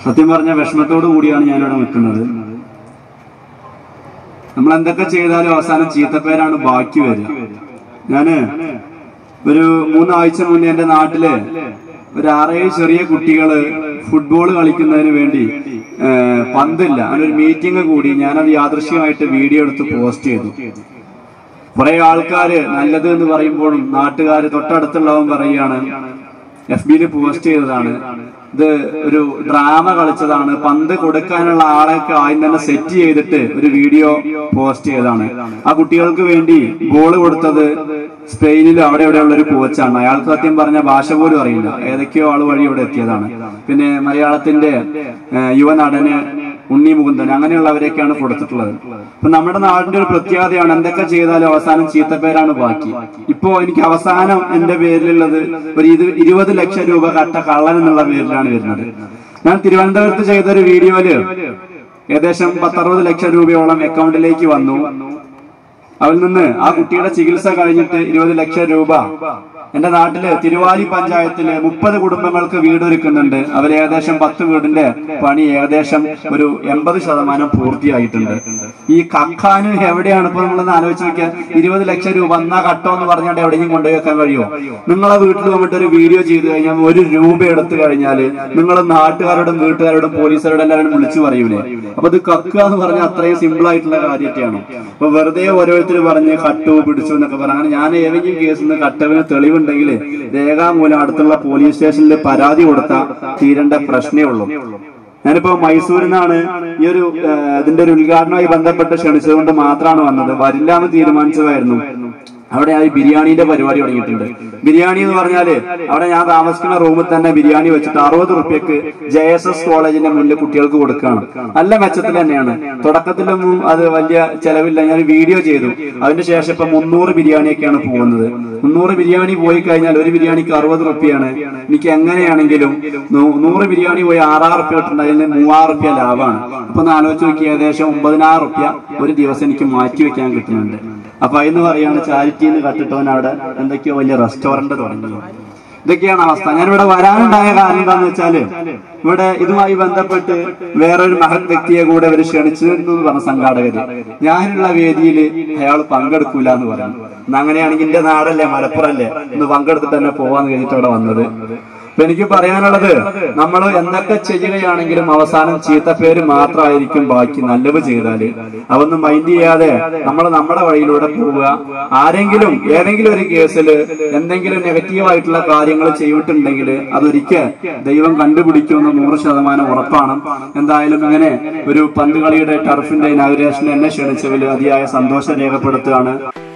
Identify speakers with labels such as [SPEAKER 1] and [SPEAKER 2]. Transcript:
[SPEAKER 1] സത്യം പറഞ്ഞ വിഷമത്തോടു കൂടിയാണ് ഞാനിവിടെ നിൽക്കുന്നത് നമ്മൾ എന്തൊക്കെ ചെയ്താലും അവസാനം ചീത്തപ്പേരാണ് ബാക്കി വരിക ഞാന് ഒരു മൂന്നാഴ്ച മുന്നേ എന്റെ നാട്ടില് ഒരു ആറേഴ് ചെറിയ കുട്ടികള് ഫുട്ബോൾ കളിക്കുന്നതിന് വേണ്ടി ഏഹ്, പന്തില്ല അങ്ങനെ ഒരു മീറ്റിംഗ് കൂടി ഞാനത് യാദൃശ്യമായിട്ട് വീഡിയോ എടുത്ത് പോസ്റ്റ് ചെയ്തു കുറെ ആൾക്കാര് നല്ലത് എന്ന് പറയുമ്പോഴും നാട്ടുകാര് തൊട്ടടുത്തുള്ളവൻ പറയുകയാണ് എഫ് ബിയിൽ പോസ്റ്റ് ചെയ്തതാണ് ഇത് ഒരു ഡ്രാമ കളിച്ചതാണ് പന്ത് കൊടുക്കാനുള്ള ആളെയൊക്കെ ആദ്യം തന്നെ സെറ്റ് ചെയ്തിട്ട് ഒരു വീഡിയോ പോസ്റ്റ് ചെയ്തതാണ് ആ കുട്ടികൾക്ക് വേണ്ടി ബോൾ കൊടുത്തത് സ്പെയിനിലും അവിടെ എവിടെയുള്ള ഒരു കോച്ചാണ് അയാൾക്ക് സത്യം പറഞ്ഞ ഭാഷ പോലും അറിയില്ല ഏതൊക്കെയോ ആള് വഴി ഇവിടെ എത്തിയതാണ് പിന്നെ മലയാളത്തിന്റെ ഏഹ്, യുവനടന് ഉണ്ണി മുകുന്ദൻ അങ്ങനെയുള്ളവരെയൊക്കെയാണ് കൊടുത്തിട്ടുള്ളത് അപ്പൊ നമ്മുടെ നാടിന്റെ ഒരു പ്രത്യേകതയാണ് എന്തൊക്കെ ചെയ്താലും അവസാനം ചീത്തപ്പേരാണ് ബാക്കി ഇപ്പോ എനിക്ക് അവസാനം എന്റെ പേരിലുള്ളത് ഒരു ഇത് ഇരുപത് ലക്ഷം രൂപ കട്ട കള്ളൻ എന്നുള്ള പേരിലാണ് വരുന്നത് ഞാൻ തിരുവനന്തപുരത്ത് ചെയ്ത ഒരു വീഡിയോയില് ഏകദേശം പത്തറുപത് ലക്ഷം രൂപയോളം അക്കൗണ്ടിലേക്ക് വന്നു അതിൽ നിന്ന് ആ കുട്ടിയുടെ ചികിത്സ കഴിഞ്ഞിട്ട് ഇരുപത് ലക്ഷം രൂപ എന്റെ നാട്ടില് തിരുവാലി പഞ്ചായത്തില് മുപ്പത് കുടുംബങ്ങൾക്ക് വീട് ഒരുക്കുന്നുണ്ട് അവർ ഏകദേശം പത്ത് വീടിന്റെ പണി ഏകദേശം ഒരു എൺപത് ശതമാനം പൂർത്തിയായിട്ടുണ്ട് ഈ കക്കാന് എവിടെയാണ് ഇപ്പൊ നമ്മളൊന്ന് ആലോചിച്ച് നോക്കിയാൽ ഇരുപത് ലക്ഷം രൂപ എന്നാ കട്ടോ എന്ന് പറഞ്ഞാൽ എവിടെയെങ്കിലും കൊണ്ടുപോയി വെക്കാൻ കഴിയുമോ നിങ്ങളെ വീട്ടിൽ വന്നിട്ട് ഒരു വീഡിയോ ചെയ്ത് കഴിഞ്ഞാൽ ഒരു രൂപ എടുത്തു കഴിഞ്ഞാൽ നിങ്ങൾ നാട്ടുകാരോടും വീട്ടുകാരോടും പോലീസുകാരോടും എല്ലാവരും വിളിച്ചു പറയൂലേ അപ്പൊ ഇത് കക്കുക എന്ന് പറഞ്ഞാൽ അത്രയും സിമ്പിൾ ആയിട്ടുള്ള കാര്യത്തെയാണ് അപ്പൊ വെറുതെ ഓരോരുത്തർ പറഞ്ഞ് കട്ടു പിടിച്ചു എന്നൊക്കെ പറഞ്ഞു അങ്ങനെ ഞാൻ ഏതെങ്കിലും കേസിൽ നിന്ന് കട്ടവിന് തെളിവുണ്ടെങ്കിൽ രേഖാമൂലം അടുത്തുള്ള പോലീസ് സ്റ്റേഷനിൽ പരാതി കൊടുത്താൽ തീരേണ്ട പ്രശ്നമേ ഉള്ളൂ ഞാനിപ്പോ മൈസൂരിൽ നിന്നാണ് ഈ ഒരു ആ, ഇതിന്റെ ഒരു ഉദ്ഘാടനവുമായി ബന്ധപ്പെട്ട് ക്ഷണിച്ചതുകൊണ്ട് മാത്രമാണ് വന്നത് വരില്ല എന്ന് തീരുമാനിച്ചതായിരുന്നു അവിടെ ആ ഈ ബിരിയാണിന്റെ പരിപാടി തുടങ്ങിയിട്ടുണ്ട് ബിരിയാണി എന്ന് പറഞ്ഞാല് അവിടെ ഞാൻ താമസിക്കുന്ന റൂമിൽ തന്നെ ബിരിയാണി വെച്ചിട്ട് അറുപത് റുപ്യക്ക് ജെ എസ് എസ് കോളേജിന്റെ മുന്നിൽ കുട്ടികൾക്ക് കൊടുക്കുകയാണ് നല്ല മെച്ചത്തിൽ തന്നെയാണ് തുടക്കത്തിലൊന്നും അത് വലിയ ചെലവില്ല ഞാൻ വീഡിയോ ചെയ്തു അതിന്റെ ശേഷം ഇപ്പൊ മുന്നൂറ് ബിരിയാണിയൊക്കെയാണ് പോകുന്നത് മുന്നൂറ് ബിരിയാണി പോയി കഴിഞ്ഞാൽ ഒരു ബിരിയാണിക്ക് അറുപത് റുപ്യാണ് എനിക്ക് എങ്ങനെയാണെങ്കിലും നൂ- നൂറ് ബിരിയാണി പോയി ആറാറ് റുപ്യ കിട്ടുന്നത് അതിൽ മൂവാറ് റുപ്യ ലാഭമാണ് അപ്പൊ ഒന്ന് ആലോചിച്ച് നോക്കി ഏകദേശം ഒമ്പതിനായിരം റുപ്യ ഒരു ദിവസം എനിക്ക് മാറ്റി വെക്കാൻ കിട്ടുന്നുണ്ട് അപ്പൊ അതിന്ന് പറയാണ് ചാരിറ്റിന്ന് കട്ടിട്ടവൻ അവിടെ എന്തൊക്കെയോ വലിയ റെസ്റ്റോറന്റ് തുടങ്ങി ഇതൊക്കെയാണ് അവസ്ഥ ഞാനിവിടെ വരാനുണ്ടായ കാരണം എന്താന്ന് വെച്ചാല് ഇവിടെ ഇതുമായി ബന്ധപ്പെട്ട് വേറൊരു മഹത് വ്യക്തിയെ കൂടെ അവർ ക്ഷണിച്ചു എന്ന് പറഞ്ഞ സംഘാടകര് ഞാനുള്ള വേദിയിൽ അയാൾ പങ്കെടുക്കൂല എന്ന് പറഞ്ഞു എന്നാ അങ്ങനെയാണെങ്കിൽ എന്റെ നാടല്ലേ മലപ്പുറല്ലേ ഒന്ന് പങ്കെടുത്തിട്ട് തന്നെ പോവാന്ന് കഴിഞ്ഞിട്ട് അവിടെ വന്നത് അപ്പൊ എനിക്ക് പറയാനുള്ളത് നമ്മൾ എന്തൊക്കെ ചെയ്യുകയാണെങ്കിലും അവസാനം ചീത്തപ്പേര് മാത്രമായിരിക്കും ബാക്കി നല്ലത് ചെയ്താല് അതൊന്നും മൈൻഡ് ചെയ്യാതെ നമ്മൾ നമ്മുടെ വഴിയിലൂടെ പോവുക ആരെങ്കിലും ഏതെങ്കിലും ഒരു കേസിൽ എന്തെങ്കിലും നെഗറ്റീവായിട്ടുള്ള കാര്യങ്ങൾ ചെയ്തിട്ടുണ്ടെങ്കിൽ അതൊരിക്കൽ ദൈവം കണ്ടുപിടിക്കുമെന്ന് നൂറ് ശതമാനം ഉറപ്പാണ് എന്തായാലും ഇങ്ങനെ ഒരു പന്ത് കളിയുടെ ടർഫിന്റെ ഇനാഗുറേഷൻ എന്നെ ക്ഷണിച്ചതിൽ അതിയായ സന്തോഷം രേഖപ്പെടുത്തുകയാണ്